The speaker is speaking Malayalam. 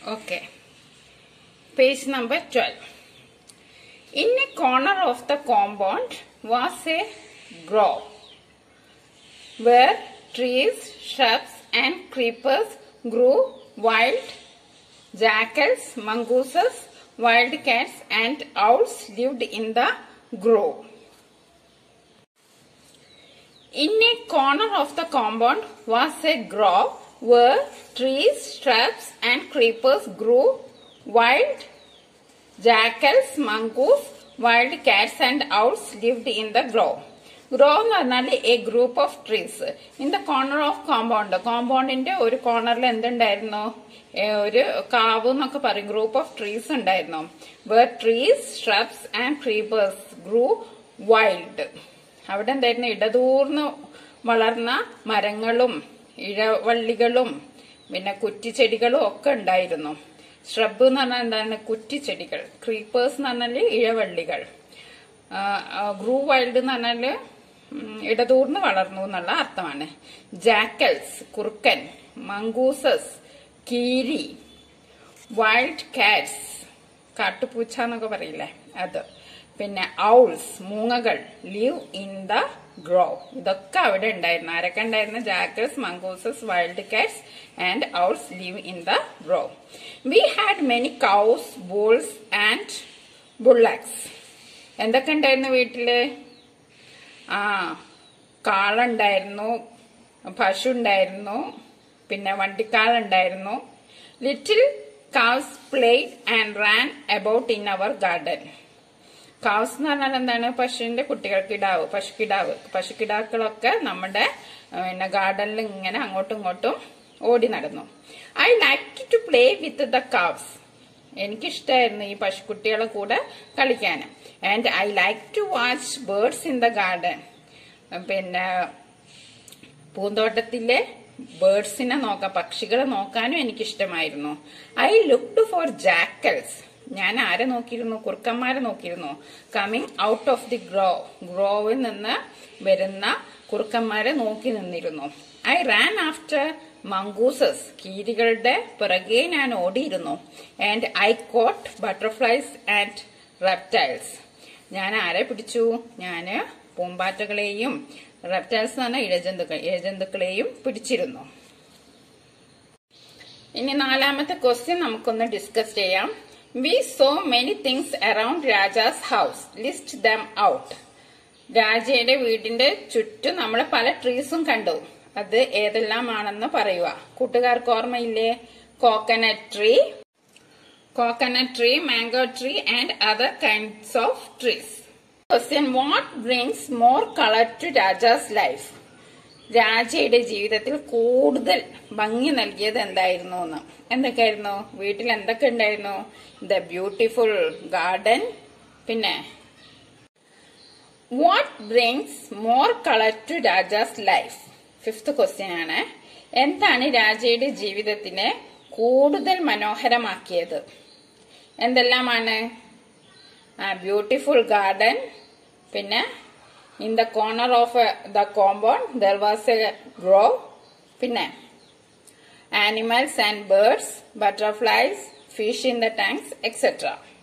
Okay. Page number 12. In a corner of the compound was a grove where trees, shrubs, and creepers grew wild jackals, mongooses, wild cats, and owls lived in the grove. In a corner of the compound was a grove where trees, shrubs, and creepers grew wild jackals, mongoose, wild cats, and owls lived in the grove. Grove എന്ന് പറഞ്ഞാൽ a group of trees in the corner of compound കോമ്പൗണ്ടിന്റെ ഒരു കോർണറിൽ എന്തുണ്ടായിരുന്നു ഏ, ഒരു കാവ് എന്നൊക്കെ പറയും ഗ്രൂപ്പ് ഓഫ് ട്രീസ് ഉണ്ടായിരുന്നു where trees shrubs and creepers grew wild അവിടെ എന്തായിരുന്നു ഇടതൂർന്ന് വളർന്ന മരങ്ങളും ഇഴവള്ളികളും പിന്നെ കുറ്റിച്ചെടികളും ഒക്കെ ഉണ്ടായിരുന്നു ഷ്രബ് എന്ന് പറഞ്ഞാൽ എന്താണ് കുറ്റിച്ചെടികൾ ക്രീപ്പേഴ്സ് എന്ന് പറഞ്ഞാൽ ഇഴവള്ളികൾ ഗ്രൂ വൈൽഡ് എന്ന് പറഞ്ഞാല് ഉം, ഇടതൂർന്ന് വളർന്നു എന്നുള്ള അർത്ഥമാണ് ജാക്കൽസ് കുറുക്കൻ മങ്കൂസസ് കീരി വൈൽഡ് കാറ്റ്സ് കാട്ടുപൂച്ച എന്നൊക്കെ പറയില്ലേ അത് പിന്നെ ഔൾസ് മൂങ്ങകൾ ലിവ് ഇൻ ദ ഗ്രോ ഇതൊക്കെ അവിടെ ഉണ്ടായിരുന്നു ആരൊക്കെ ഉണ്ടായിരുന്നു jackals mongooses wild cats and owls live in the grove we had many cows bulls and bullocks എന്തൊക്കെ ഉണ്ടായിരുന്നു വീട്ടില് ആ കാളുണ്ടായിരുന്നു പശു ഉണ്ടായിരുന്നു പിന്നെ വണ്ടിക്കാളുണ്ടായിരുന്നു little calves played and ran about in our garden calves എന്ന് പറഞ്ഞാൽ എന്താണ് പശുവിന്റെ കുട്ടികൾ കിടാവ് പശുക്കിടാവ് പശുക്കിടാക്കളൊക്കെ നമ്മുടെ ആ, പിന്നെ ഗാർഡനിൽ ഇങ്ങനെ അങ്ങോട്ടും ഇങ്ങോട്ടും ഓടി നടന്നു I like to play with the calves എനിക്കിഷ്ടമായിരുന്നു ഈ പശുക്കുട്ടികളെ കൂടെ കളിക്കാൻ and I like to watch birds in the garden പിന്നെ പൂന്തോട്ടത്തിലെ ബേർഡ്സിനെ നോക്കാം പക്ഷികളെ നോക്കാനും എനിക്കിഷ്ടമായിരുന്നു ഐ ലുക്ഡ് ഫോർ ജാക്കൽസ് ഞാൻ ആരെ നോക്കിയിരുന്നു കുറുക്കന്മാരെ നോക്കിയിരുന്നു coming out of the grove ഗ്രോവിൽ നിന്ന് വരുന്ന കുറുക്കന്മാരെ നോക്കി നിന്നിരുന്നു ഐ റാൻ ആഫ്റ്റർ മങ്കൂസസ് കീരികളുടെ പിറകെ ഞാൻ ഓടിയിരുന്നു and I caught butterflies and reptiles ഞാൻ ആരെ പിടിച്ചു ഞാന് പൂമ്പാറ്റകളെയും റെപ്റ്റൈൽസ് എന്ന് പറഞ്ഞാൽ ഇഴജന്തുക്കൾ ഇഴജന്തുക്കളെയും പിടിച്ചിരുന്നു ഇനി നാലാമത്തെ ക്വസ്റ്റ്യൻ നമുക്കൊന്ന് ഡിസ്കസ് ചെയ്യാം we saw many things around Raja's house list them out രാജയുടെ വീടിന്റെ ചുറ്റും നമ്മൾ പല ട്രീസും കണ്ടു അത് ഏതെല്ലാമാണെന്ന് പറയുക കൂട്ടുകാർക്ക് ഓർമ്മയില്ലേ coconut tree coconut tree, mango tree, and other kinds of trees. Question What brings more color to Raja's life? രാജയുടെ ജീവിതത്തിൽ കൂടുതൽ ഭംഗി നൽകിയത് എന്തായിരുന്നു എന്ന് എന്തൊക്കെയായിരുന്നു വീട്ടിൽ എന്തൊക്കെ ഉണ്ടായിരുന്നു ദ ബ്യൂട്ടിഫുൾ ഗാർഡൻ പിന്നെ what brings more colour to Raja's life fifth question ആണ് എന്താണ് രാജയുടെ ജീവിതത്തിനെ കൂടുതൽ മനോഹരമാക്കിയത് എന്തെല്ലാമാണ് ആ ബ്യൂട്ടിഫുൾ ഗാർഡൻ പിന്നെ in the corner of the compound there was a grove പിന്നെ animals and birds butterflies fish in the tanks etcetera